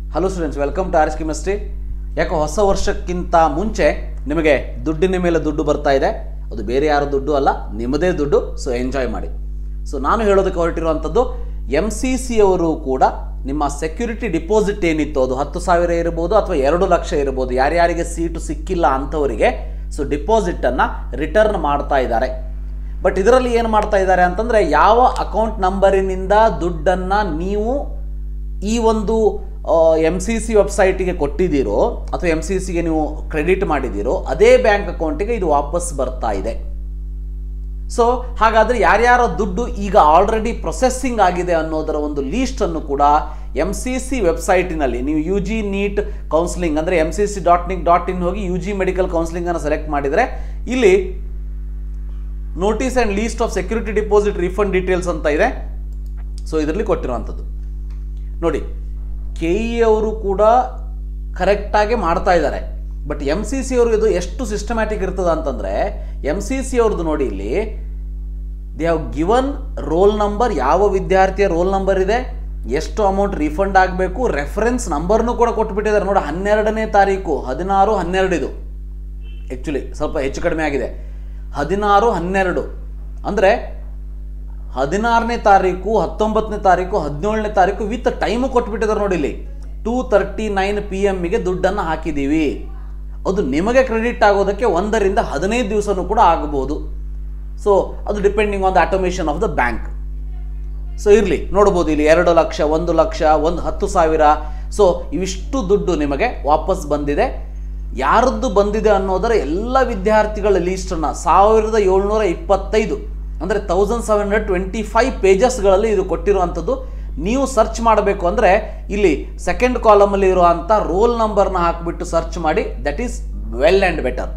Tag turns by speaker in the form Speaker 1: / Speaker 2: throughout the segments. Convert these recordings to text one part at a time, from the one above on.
Speaker 1: hello students welcome to ours chemistry ಯಾಕೋ ಹೊಸ ವರ್ಷಕ್ಕಿಂತ ಮುಂಚೆ ನಿಮಗೆ ದುಡ್ಡಿನ ಮೇಲೆ ದುಡ್ಡು ಬರ್ತಾ ಇದೆ ಅದು ಬೇರೆ ಯಾರ ದುಡ್ಡು ಅಲ್ಲ ನಿಮ್ಮದೇ ದುಡ್ಡು ಸೊ ಎಂಜಾಯ್ ಮಾಡಿ ಸೊ ನಾನು ಹೇಳೋದಕ್ಕೆ ಹೊರಟಿರುವಂಥದ್ದು ಎಮ್ ಸಿ ಸಿ ಅವರು ಕೂಡ ನಿಮ್ಮ ಸೆಕ್ಯೂರಿಟಿ ಡಿಪಾಸಿಟ್ ಏನಿತ್ತು ಅದು ಹತ್ತು ಸಾವಿರ ಇರ್ಬೋದು ಅಥವಾ ಎರಡು ಲಕ್ಷ ಇರ್ಬೋದು ಯಾರ್ಯಾರಿಗೆ ಸೀಟು ಸಿಕ್ಕಿಲ್ಲ ಅಂಥವರಿಗೆ ಸೊ ಡಿಪಾಸಿಟನ್ನು ರಿಟರ್ನ್ ಮಾಡ್ತಾ ಇದ್ದಾರೆ ಬಟ್ ಇದರಲ್ಲಿ ಏನು ಮಾಡ್ತಾ ಇದ್ದಾರೆ ಅಂತಂದರೆ ಯಾವ ಅಕೌಂಟ್ ನಂಬರಿನಿಂದ ದುಡ್ಡನ್ನು ನೀವು ಈ ಒಂದು ಎಮ್ ಸಿ ಸಿ ವೆಬ್ಸೈಟಿಗೆ ಕೊಟ್ಟಿದ್ದೀರೋ ಅಥವಾ ಎಮ್ ಸಿ ಸಿಗೆ ನೀವು ಕ್ರೆಡಿಟ್ ಮಾಡಿದ್ದೀರೋ ಅದೇ ಬ್ಯಾಂಕ್ ಅಕೌಂಟಿಗೆ ಇದು ವಾಪಸ್ ಬರ್ತಾ ಇದೆ ಸೊ ಹಾಗಾದರೆ ಯಾರ್ಯಾರ ದುಡ್ಡು ಈಗ ಆಲ್ರೆಡಿ ಪ್ರೊಸೆಸ್ಸಿಂಗ್ ಆಗಿದೆ ಅನ್ನೋದರ ಒಂದು ಲೀಸ್ಟನ್ನು ಕೂಡ ಎಮ್ ಸಿ ಸಿ ವೆಬ್ಸೈಟಿನಲ್ಲಿ ನೀವು ಯು ಜಿ ನೀಟ್ ಕೌನ್ಸಿಲಿಂಗ್ ಅಂದರೆ M C C dot nic dot in ಹೋಗಿ ಯು ಜಿ ಮೆಡಿಕಲ್ ಕೌನ್ಸಿಲಿಂಗನ್ನು ಸೆಲೆಕ್ಟ್ ಮಾಡಿದರೆ ಇಲ್ಲಿ notice and list of security deposit refund details ಅಂತ ಇದೆ ಸೊ ಇದರಲ್ಲಿ ಕೊಟ್ಟಿರುವಂಥದ್ದು ನೋಡಿ ಕೆ ಇ ಅವರು ಕೂಡ ಕರೆಕ್ಟಾಗಿ ಮಾಡ್ತಾ ಇದ್ದಾರೆ ಬಟ್ ಎಮ್ ಸಿ ಸಿ ಅವ್ರಿಗೆ ಇದು ಎಷ್ಟು ಸಿಸ್ಟಮ್ಯಾಟಿಕ್ ಇರ್ತದೆ ಅಂತಂದರೆ ಎಮ್ ಸಿ ಸಿ ಅವ್ರದ್ದು ನೋಡಿ ಇಲ್ಲಿ they have given roll number ಯಾವ ವಿದ್ಯಾರ್ಥಿಯ ರೋಲ್ ನಂಬರ್ ಇದೆ ಎಷ್ಟು ಅಮೌಂಟ್ ರಿಫಂಡ್ ಆಗಬೇಕು ರೆಫರೆನ್ಸ್ ನಂಬರ್ನು ಕೂಡ ಕೊಟ್ಬಿಟ್ಟಿದ್ದಾರೆ ನೋಡಿ ಹನ್ನೆರಡನೇ ತಾರೀಕು ಹದಿನಾರು ಹನ್ನೆರಡು ಇದು ಆ್ಯಕ್ಚುಲಿ ಸ್ವಲ್ಪ ಹೆಚ್ಚು ಕಡಿಮೆ ಆಗಿದೆ ಹದಿನಾರು ಹನ್ನೆರಡು ಅಂದರೆ ಹದಿನಾರನೇ ತಾರೀಕು ಹತ್ತೊಂಬತ್ತನೇ ತಾರೀಕು ಹದಿನೇಳನೇ ತಾರೀಕು ವಿತ್ ಟೈಮು ಕೊಟ್ಬಿಟ್ಟಿದ್ದಾರೆ ನೋಡಿ ಇಲ್ಲಿ ಟೂ ತರ್ಟಿ ನೈನ್ ಪಿ ಎಮ್ಮಿಗೆ ದುಡ್ಡನ್ನು ಹಾಕಿದ್ದೀವಿ ಅದು ನಿಮಗೆ ಕ್ರೆಡಿಟ್ ಆಗೋದಕ್ಕೆ ಒಂದರಿಂದ ಹದಿನೈದು ದಿವಸನೂ ಕೂಡ ಆಗಬಹುದು ಸೊ ಅದು depending on the automation of the bank so ಇರಲಿ ನೋಡ್ಬೋದು ಇಲ್ಲಿ ಎರಡು ಲಕ್ಷ ಒಂದು ಲಕ್ಷ ಒಂದು ಹತ್ತು ಸಾವಿರ ಸೊ ಇವಿಷ್ಟು ದುಡ್ಡು ನಿಮಗೆ ವಾಪಸ್ ಬಂದಿದೆ ಯಾರದ್ದು ಬಂದಿದೆ ಅನ್ನೋದರ ಎಲ್ಲ ವಿದ್ಯಾರ್ಥಿಗಳ ಲೀಸ್ಟನ್ನು ಸಾವಿರದ ಏಳ್ನೂರ ಇಪ್ಪತ್ತೈದು ಅಂದರೆ thousand seven hundred twenty five ಪೇಜಸ್ಗಳಲ್ಲಿ ಇದು ಕೊಟ್ಟಿರುವಂಥದ್ದು ನೀವು ಸರ್ಚ್ ಮಾಡಬೇಕು ಅಂದರೆ ಇಲ್ಲಿ ಸೆಕೆಂಡ್ ಕಾಲಮಲ್ಲಿ ಇರುವಂಥ ರೋಲ್ ನಂಬರ್ನ ಹಾಕಿಬಿಟ್ಟು ಸರ್ಚ್ ಮಾಡಿ that is well and better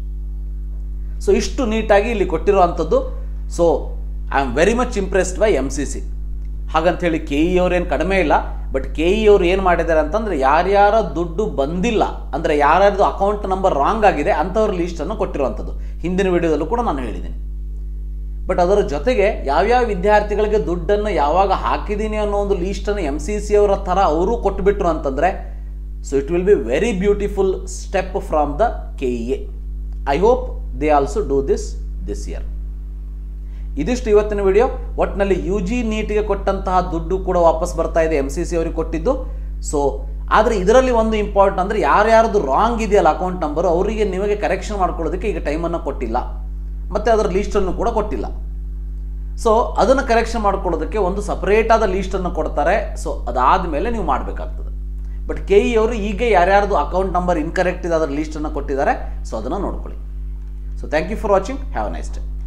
Speaker 1: so ಇಷ್ಟು ನೀಟಾಗಿ ಇಲ್ಲಿ ಕೊಟ್ಟಿರುವಂಥದ್ದು so I am very much impressed by M C C ಹಾಗಂತೇಳಿ ಕೆ ಇ ಅವ್ರೇನು ಕಡಿಮೆ ಇಲ್ಲ ಬಟ್ ಕೆ ಇ ಅವ್ರು ಏನು ಮಾಡಿದ್ದಾರೆ ಅಂತಂದರೆ ಯಾರ್ಯಾರ ದುಡ್ಡು ಬಂದಿಲ್ಲ ಅಂದರೆ ಯಾರ್ಯಾರ್ದು ಅಕೌಂಟ್ ನಂಬರ್ ರಾಂಗ್ ಆಗಿದೆ ಅಂಥವ್ರ ಲೀಸ್ಟನ್ನು ಕೊಟ್ಟಿರುವಂಥದ್ದು ಹಿಂದಿನ ವಿಡಿಯೋದಲ್ಲೂ ಕೂಡ ನಾನು ಹೇಳಿದ್ದೀನಿ ಬಟ್ ಅದರ ಜೊತೆಗೆ ಯಾವ್ಯಾವ ವಿದ್ಯಾರ್ಥಿಗಳಿಗೆ ದುಡ್ಡನ್ನು ಯಾವಾಗ ಹಾಕಿದ್ದೀನಿ ಅನ್ನೋ ಒಂದು ಲೀಸ್ಟನ್ನು ಎಮ್ ಸಿ ಸಿ ಅವರ ಥರ ಅವರು ಕೊಟ್ಟುಬಿಟ್ರು ಅಂತಂದರೆ so it will be very beautiful step from the K E A I hope they also do this this year ಇದಿಷ್ಟು ಇವತ್ತಿನ ವಿಡಿಯೋ ಒಟ್ಟಿನಲ್ಲಿ ಯು ಜಿ ನೀಟ್ಗೆ ಕೊಟ್ಟಂತಹ ದುಡ್ಡು ಕೂಡ ವಾಪಸ್ ಬರ್ತಾ ಇದೆ ಎಮ್ ಸಿ ಸಿ ಅವರಿಗೆ ಕೊಟ್ಟಿದ್ದು ಸೊ ಆದರೆ ಇದರಲ್ಲಿ ಒಂದು ಇಂಪಾರ್ಟೆಂಟ್ ಅಂದರೆ ಯಾರ್ಯಾರ್ದು ರಾಂಗ್ ಇದೆಯಲ್ಲ ಅಕೌಂಟ್ ನಂಬರು ಅವರಿಗೆ ನಿಮಗೆ ಕರೆಕ್ಷನ್ ಮಾಡ್ಕೊಳ್ಳೋದಕ್ಕೆ ಈಗ ಟೈಮನ್ನು ಕೊಟ್ಟಿಲ್ಲ ಮತ್ತು ಅದರ ಲೀಸ್ಟನ್ನು ಕೂಡ ಕೊಟ್ಟಿಲ್ಲ ಸೊ ಅದನ್ನು ಕರೆಕ್ಷನ್ ಮಾಡ್ಕೊಳ್ಳೋದಕ್ಕೆ ಒಂದು ಸಪರೇಟ್ ಆದ ಲೀಸ್ಟನ್ನು ಕೊಡ್ತಾರೆ ಸೊ ಅದಾದಮೇಲೆ ನೀವು ಮಾಡಬೇಕಾಗ್ತದೆ ಬಟ್ ಕೆ ಇ ಅವರು ಈಗ ಯಾರ್ಯಾರ್ದು ಅಕೌಂಟ್ ನಂಬರ್ ಇನ್ಕರೆಕ್ಟ್ ಇದೆ ಅದರ ಲೀಸ್ಟನ್ನು ಕೊಟ್ಟಿದ್ದಾರೆ ಸೊ ಅದನ್ನು ನೋಡ್ಕೊಳ್ಳಿ so thank you for watching have a nice day